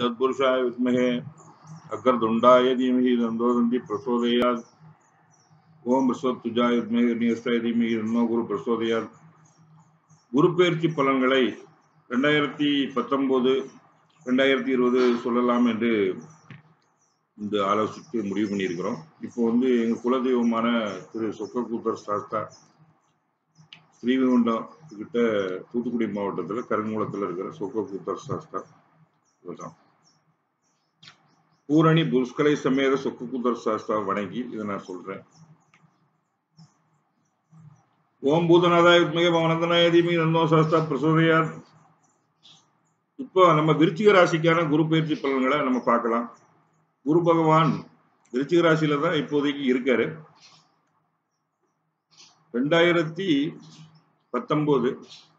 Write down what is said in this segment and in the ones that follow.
तत्पुरुषाय विद्महे अग्रदुण्डाय धीमहि तन्दोदन्ति प्रचोदयात् ஓம் விஸ்வத்துஜாய வித்மகே நியஸ்தாய தீமகி தன்னோ குரு பிரசோதயாத் குரு பயிற்சி பலன்களை ரெண்டாயிரத்தி பத்தொன்பது ரெண்டாயிரத்தி இருபது சொல்லலாம் என்று இந்த ஆலோசித்து முடிவு பண்ணியிருக்கிறோம் இப்போ வந்து எங்கள் குலதெய்வமான திரு சொக்கக்கூத்தர் சாஸ்தா ஸ்ரீவைகுண்டம் கிட்ட தூத்துக்குடி மாவட்டத்தில் கருங்குளத்தில் இருக்கிற சொக்கக்கூத்தர் சாஸ்தா இதுதான் பூரணி புஷ்கலை சமேத சொக்கக்கூத்தர் சாஸ்தா வணங்கி இதை நான் சொல்றேன் ஓம் பூதநாதாய வித்மகே பவனந்தனாய தீமகி நந்தோ சாஸ்தா பிரசோதயாத் இப்போ நம்ம விருச்சிக ராசிக்கான குரு பயிற்சி பலன்களை நம்ம பார்க்கலாம் குரு பகவான் விருச்சிக ராசியில தான் இப்போதைக்கு இருக்காரு ரெண்டாயிரத்தி பத்தொன்பது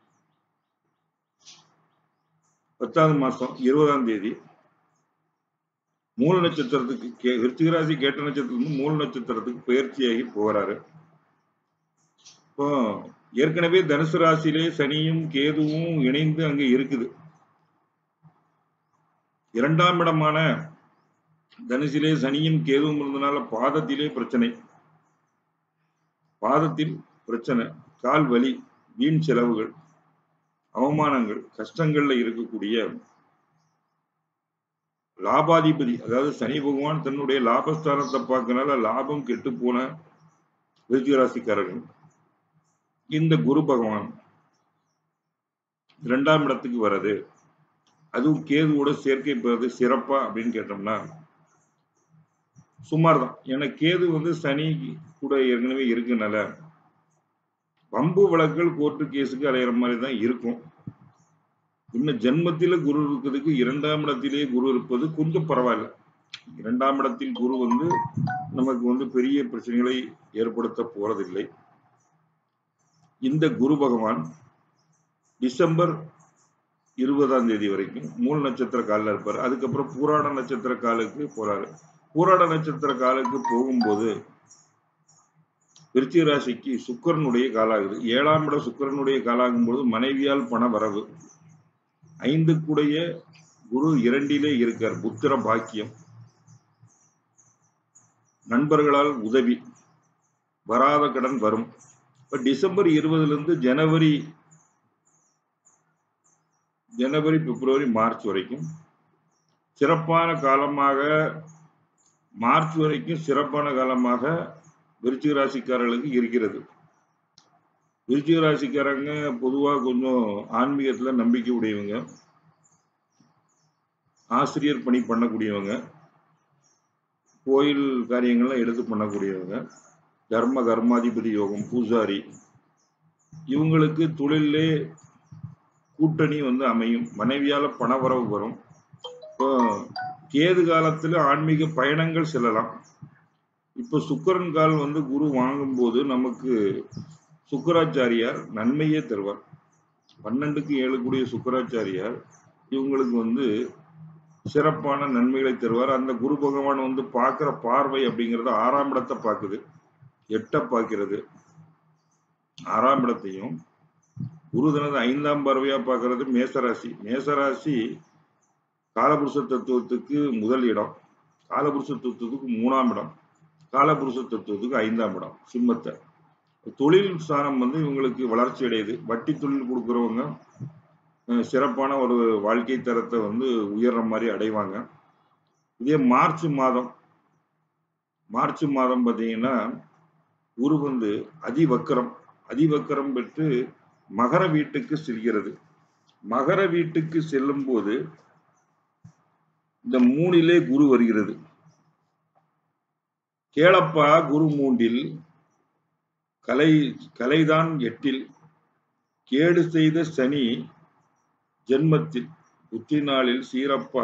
பத்தாவது மாசம் இருபதாம் தேதி மூல நட்சத்திரத்துக்கு கே விருச்சிக ராசி கேட்ட நட்சத்திரத்துக்கு மூல நட்சத்திரத்துக்கு பயிற்சியாகி போகிறாரு இப்போ ஏற்கனவே தனுசு ராசியிலே சனியும் கேதுவும் இணைந்து அங்க இருக்குது இரண்டாம் இடமான தனுசிலே சனியும் கேதுவும் இருந்தனால பாதத்திலே பிரச்சனை பாதத்தில் பிரச்சனை கால் வலி வீண் செலவுகள் அவமானங்கள் கஷ்டங்கள்ல இருக்கக்கூடிய லாபாதிபதி அதாவது சனி பகவான் தன்னுடைய லாபஸ்தானத்தை பார்க்கறனால லாபம் கெட்டு போன விருச்சிகராசிக்காரர்கள் இந்த குரு பகவான் இரண்டாம் இடத்துக்கு வர்றது அதுவும் கேதுவோட சேர்க்கை பெறது சிறப்பா அப்படின்னு கேட்டோம்னா சுமார் தான் ஏன்னா கேது வந்து சனி கூட ஏற்கனவே இருக்குனால வம்பு வழக்கல் கோர்ட்டு கேஸுக்கு அலையிற மாதிரி தான் இருக்கும் இன்னும் ஜென்மத்தில குரு இருக்கிறதுக்கு இரண்டாம் இடத்திலே குரு இருப்பது கொஞ்சம் பரவாயில்ல இரண்டாம் இடத்தில் குரு வந்து நமக்கு வந்து பெரிய பிரச்சனைகளை ஏற்படுத்த போறதில்லை இந்த குரு பகவான் டிசம்பர் இருபதாம் தேதி வரைக்கும் மூல நட்சத்திர காலில் இருப்பார் அதுக்கப்புறம் பூராட நட்சத்திர காலுக்கு போறாரு பூராட நட்சத்திர காலுக்கு போகும்போது விருச்சிக ராசிக்கு சுக்கரனுடைய காலாகுது ஏழாம் இடம் சுக்கரனுடைய காலாகும் போது மனைவியால் பண வரவு ஐந்துக்குடைய குரு இரண்டிலே இருக்கார் புத்திர பாக்கியம் நண்பர்களால் உதவி வராத கடன் வரும் இப்ப டிசம்பர் இருபதுல இருந்து ஜனவரி ஜனவரி பிப்ரவரி மார்ச் வரைக்கும் சிறப்பான காலமாக மார்ச் வரைக்கும் சிறப்பான காலமாக விருச்சிக ராசிக்காரர்களுக்கு இருக்கிறது விருச்சிக ராசிக்காரங்க பொதுவாக கொஞ்சம் ஆன்மீகத்துல நம்பிக்கை உடையவங்க ஆசிரியர் பணி பண்ணக்கூடியவங்க கோயில் காரியங்கள்லாம் எடுத்து பண்ணக்கூடியவங்க தர்ம கர்மாதிபதி யோகம் பூஜாரி இவங்களுக்கு தொழிலே கூட்டணி வந்து அமையும் மனைவியால பணவரவு வரும் இப்போ கேது காலத்துல ஆன்மீக பயணங்கள் செல்லலாம் இப்போ சுக்கரன் கால் வந்து குரு வாங்கும்போது நமக்கு சுக்கராச்சாரியார் நன்மையே தருவார் பன்னெண்டுக்கு ஏழு கூடிய சுக்கராச்சாரியார் இவங்களுக்கு வந்து சிறப்பான நன்மைகளை தருவார் அந்த குரு பகவான் வந்து பார்க்கிற பார்வை அப்படிங்கிறது ஆறாம் இடத்தை பார்க்குது எட்ட பார்க்கிறது ஆறாம் இடத்தையும் குரு தனது ஐந்தாம் பார்வையா பார்க்கறது மேசராசி மேசராசி காலபுருஷ தத்துவத்துக்கு முதல் இடம் காலபுருஷ தத்துவத்துக்கு மூணாம் இடம் காலபுருஷ தத்துவத்துக்கு ஐந்தாம் இடம் சிம்மத்தை தொழில் ஸ்தானம் வந்து இவங்களுக்கு வளர்ச்சி அடையுது வட்டி தொழில் கொடுக்குறவங்க சிறப்பான ஒரு வாழ்க்கை தரத்தை வந்து உயர்ற மாதிரி அடைவாங்க இதே மார்ச் மாதம் மார்ச் மாதம் பார்த்தீங்கன்னா குரு வந்து அதிவக்கரம் அதிவக்கரம் பெற்று மகர வீட்டுக்கு செல்கிறது மகர வீட்டுக்கு செல்லும் போது இந்த மூணிலே குரு வருகிறது கேளப்பா குரு மூண்டில் கலை கலைதான் எட்டில் கேடு செய்த சனி ஜென்மத்தில் புத்தி நாளில் சீரப்பா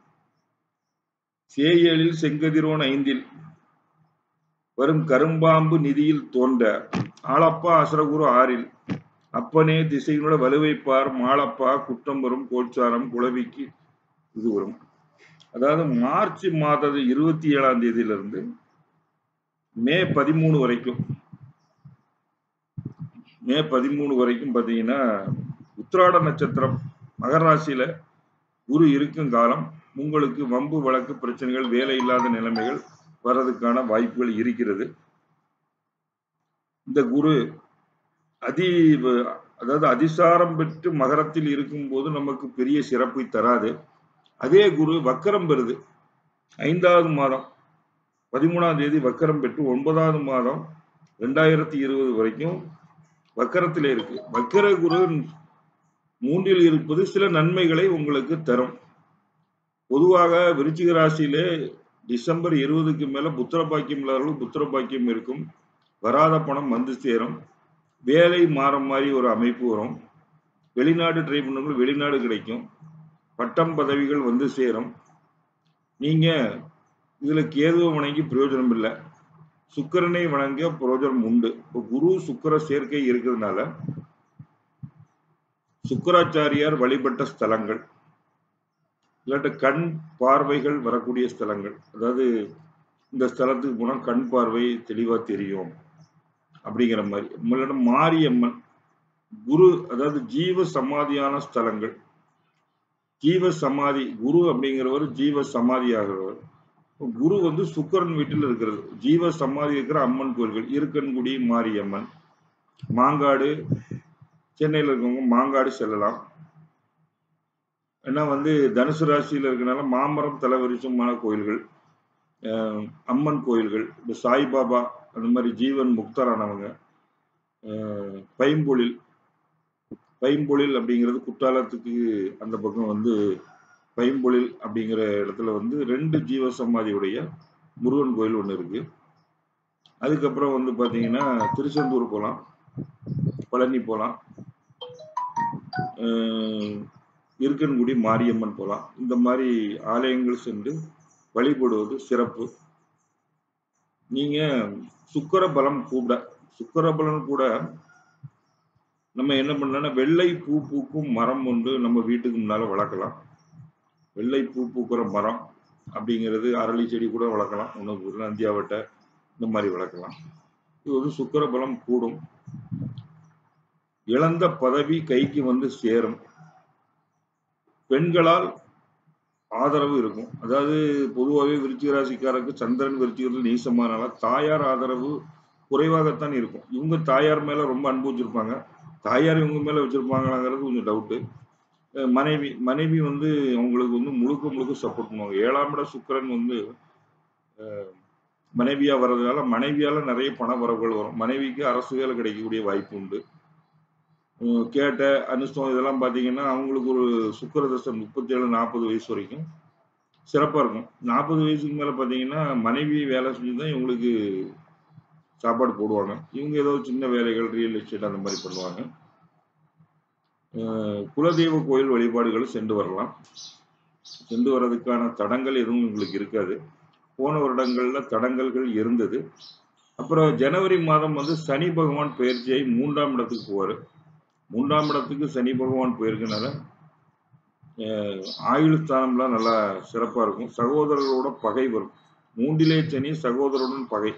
சேயலில் செங்கதிரோன் ஐந்தில் வரும் கரும்பாம்பு நிதியில் தோன்ற ஆளப்பா அசரகுரு ஆறில் அப்பனே திசையினோட வலுவைப்பார் மாளப்பா குற்றம் வரும் கோச்சாரம் குளவிக்கு இது வரும் அதாவது மார்ச் மாதம் இருபத்தி ஏழாம் தேதியிலிருந்து மே பதிமூணு வரைக்கும் மே பதிமூணு வரைக்கும் பார்த்தீங்கன்னா உத்திராட நட்சத்திரம் மகர ராசியில குரு இருக்கும் காலம் உங்களுக்கு வம்பு வழக்கு பிரச்சனைகள் வேலை இல்லாத நிலைமைகள் வர்றதுக்கான வாய்ப்புகள் இருக்கிறது இந்த குரு அதி அதாவது அதிசாரம் பெற்று மகரத்தில் இருக்கும்போது நமக்கு பெரிய சிறப்பை தராது அதே குரு வக்கரம் பெறுது ஐந்தாவது மாதம் பதிமூணாம் தேதி வக்கரம் பெற்று ஒன்பதாவது மாதம் ரெண்டாயிரத்தி இருபது வரைக்கும் வக்கரத்திலே இருக்கு வக்கர குரு மூன்றில் இருப்பது சில நன்மைகளை உங்களுக்கு தரும் பொதுவாக விருச்சிக ராசியிலே டிசம்பர் இருபதுக்கு மேல புத்திர பாக்கியம் இல்லாதவர்கள் புத்திர பாக்கியம் இருக்கும் வராத பணம் வந்து சேரும் வேலை மாறும் மாதிரி ஒரு அமைப்பு வரும் வெளிநாடு ட்ரை பண்ணவங்களுக்கு வெளிநாடு கிடைக்கும் பட்டம் பதவிகள் வந்து சேரும் நீங்க இதுல கேதுவை வணங்கி பிரயோஜனம் இல்லை சுக்கரனை வணங்க பிரயோஜனம் உண்டு இப்போ குரு சுக்கர சேர்க்கை இருக்கிறதுனால சுக்கராச்சாரியார் வழிபட்ட ஸ்தலங்கள் இல்லாட்ட கண் பார்வைகள் வரக்கூடிய ஸ்தலங்கள் அதாவது இந்த ஸ்தலத்துக்கு போனால் கண் பார்வை தெளிவா தெரியும் அப்படிங்கிற மாதிரி இல்லாட்ட மாரியம்மன் குரு அதாவது ஜீவ சமாதியான ஸ்தலங்கள் ஜீவ சமாதி குரு அப்படிங்கிறவர் ஜீவ சமாதி ஆகிறவர் குரு வந்து சுக்கரன் வீட்டில் இருக்கிறது ஜீவ சமாதி இருக்கிற அம்மன் கோயில்கள் இருக்கன்குடி மாரியம்மன் மாங்காடு சென்னையில் இருக்கவங்க மாங்காடு செல்லலாம் ஏன்னா வந்து தனுசு ராசியில் இருக்கனால மாமரம் தலைவரிசமான கோயில்கள் அம்மன் கோயில்கள் இந்த சாய்பாபா அந்த மாதிரி ஜீவன் முக்தரானவங்க பைம்பொழில் பைம்பொழில் அப்படிங்கிறது குற்றாலத்துக்கு அந்த பக்கம் வந்து பைம்பொழில் அப்படிங்கிற இடத்துல வந்து ரெண்டு ஜீவ சமாதியுடைய முருகன் கோயில் ஒன்று இருக்கு அதுக்கப்புறம் வந்து பார்த்தீங்கன்னா திருச்செந்தூர் போகலாம் பழனி போகலாம் இருக்கன்குடி மாரியம்மன் போகலாம் இந்த மாதிரி ஆலயங்கள் சென்று வழிபடுவது சிறப்பு நீங்க சுக்கர பலம் கூட சுக்கர பலம் கூட நம்ம என்ன பண்ணோம்னா வெள்ளை பூ பூக்கும் மரம் ஒன்று நம்ம வீட்டுக்கு முன்னால வளர்க்கலாம் வெள்ளை பூ பூக்கிற மரம் அப்படிங்கிறது அரளி செடி கூட வளர்க்கலாம் ஒன்று நந்தியாவட்டை இந்த மாதிரி வளர்க்கலாம் இது வந்து சுக்கர பலம் கூடும் இழந்த பதவி கைக்கு வந்து சேரும் பெண்களால் ஆதரவு இருக்கும் அதாவது பொதுவாகவே விருச்சிக ராசிக்காரருக்கு சந்திரன் விருச்சிகத்தில் நீசமானால தாயார் ஆதரவு குறைவாகத்தான் இருக்கும் இவங்க தாயார் மேல ரொம்ப அன்பு வச்சிருப்பாங்க தாயார் இவங்க மேல வச்சிருப்பாங்களாங்கிறது கொஞ்சம் டவுட்டு மனைவி மனைவி வந்து அவங்களுக்கு வந்து முழுக்க முழுக்க சப்போர்ட் பண்ணுவாங்க ஏழாம் இட சுக்கரன் வந்து மனைவியா வர்றதுனால மனைவியால நிறைய பண வரவுகள் வரும் மனைவிக்கு அரசு வேலை கிடைக்கக்கூடிய வாய்ப்பு உண்டு கேட்ட அனுஷ்டம் இதெல்லாம் பார்த்தீங்கன்னா அவங்களுக்கு ஒரு சுக்கர தசம் முப்பத்தி ஏழு நாற்பது வயசு வரைக்கும் சிறப்பாக இருக்கும் நாற்பது வயசுக்கு மேலே பார்த்தீங்கன்னா மனைவி வேலை செஞ்சு தான் இவங்களுக்கு சாப்பாடு போடுவாங்க இவங்க ஏதோ சின்ன வேலைகள் ரியல் எஸ்டேட் அந்த மாதிரி பண்ணுவாங்க குலதெய்வ கோயில் வழிபாடுகள் சென்று வரலாம் சென்று வர்றதுக்கான தடங்கள் எதுவும் உங்களுக்கு இருக்காது போன வருடங்கள்ல தடங்கல்கள் இருந்தது அப்புறம் ஜனவரி மாதம் வந்து சனி பகவான் பயிற்சியை மூன்றாம் இடத்துக்கு போவார் மூன்றாம் இடத்துக்கு சனி பகவான் போயிருக்கனால ஆயுள் ஸ்தானம்லாம் நல்லா சிறப்பாக இருக்கும் சகோதரர்களோட பகை வரும் மூன்றிலே சனி சகோதரருடன் பகை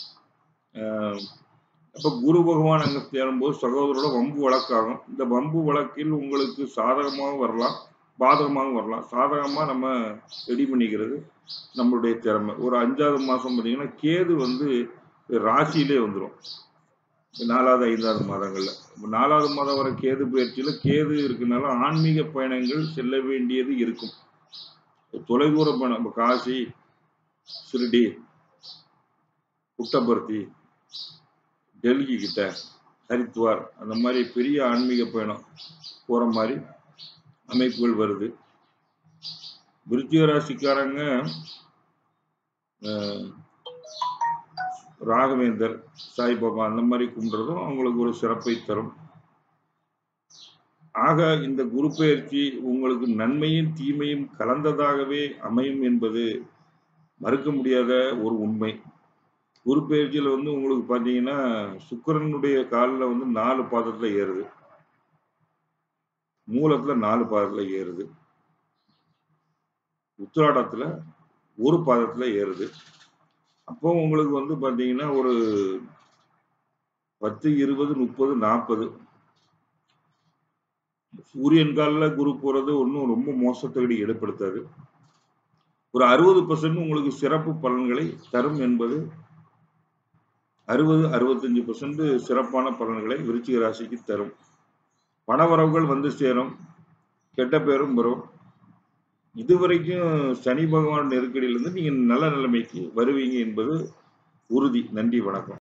அப்போ குரு பகவான் அங்கே சேரும்போது சகோதரோட வம்பு வழக்காகும் இந்த வம்பு வழக்கில் உங்களுக்கு சாதகமாக வரலாம் பாதகமாகவும் வரலாம் சாதகமாக நம்ம ரெடி பண்ணிக்கிறது நம்மளுடைய திறமை ஒரு அஞ்சாவது மாதம் பார்த்தீங்கன்னா கேது வந்து ராசியிலே வந்துடும் நாலாவது ஐந்தாவது மாதங்கள்ல நாலாவது மாதம் வர கேது பயிற்சியில கேது இருக்கனால ஆன்மீக பயணங்கள் செல்ல வேண்டியது இருக்கும் தொலைதூர பயணம் காசி சிறுடி புட்டபர்த்தி டெல்லி கிட்ட ஹரித்வார் அந்த மாதிரி பெரிய ஆன்மீக பயணம் போற மாதிரி அமைப்புகள் வருது விருச்சிக ராசிக்காரங்க ராகவேந்தர் சாய்பாபா அந்த மாதிரி கும்பிடுறதும் அவங்களுக்கு ஒரு சிறப்பை தரும் ஆக இந்த குரு பயிற்சி உங்களுக்கு நன்மையும் தீமையும் கலந்ததாகவே அமையும் என்பது மறுக்க முடியாத ஒரு உண்மை குரு பயிற்சியில வந்து உங்களுக்கு பாத்தீங்கன்னா சுக்கரனுடைய காலில் வந்து நாலு பாதத்துல ஏறுது மூலத்துல நாலு பாதத்துல ஏறுது உத்திராடத்துல ஒரு பாதத்துல ஏறுது அப்போ உங்களுக்கு வந்து பாத்தீங்கன்னா ஒரு பத்து இருபது முப்பது நாற்பது சூரியன் காலில் குரு போறது ஒன்றும் ரொம்ப மோசத்தகடி ஏற்படுத்தாது ஒரு அறுபது பர்சன்ட் உங்களுக்கு சிறப்பு பலன்களை தரும் என்பது அறுபது அறுபத்தஞ்சு பர்சன்ட் சிறப்பான பலன்களை விருச்சிக ராசிக்கு தரும் பணவரவுகள் வந்து சேரும் கெட்ட பேரும் வரும் இதுவரைக்கும் சனி பகவான் நெருக்கடியிலிருந்து நீங்க நல்ல நிலைமைக்கு வருவீங்க என்பது உறுதி நன்றி வணக்கம்